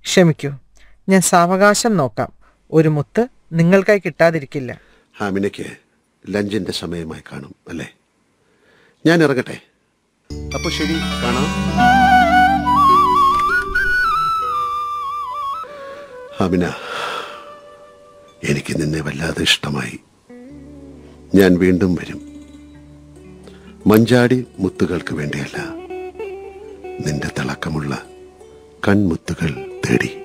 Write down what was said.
ക്ഷമിക്കൂ ഞാൻ സാവകാശം നോക്കാം ഒരു മുത്ത് നിങ്ങൾക്കായി കിട്ടാതിരിക്കില്ല ഹാമിനയ്ക്ക് ലഞ്ചിന്റെ സമയമായി കാണും അല്ലേ ഞാൻ ഇറങ്ങട്ടെ അപ്പോൾ ശരി കാണാം ഹാമിന എനിക്ക് നിന്നെ വല്ലാതെ ഇഷ്ടമായി ഞാൻ വീണ്ടും വരും മഞ്ചാടി മുത്തുകൾക്ക് വേണ്ടിയല്ല നിന്റെ തിളക്കമുള്ള കൺമുത്തുകൾ തേടി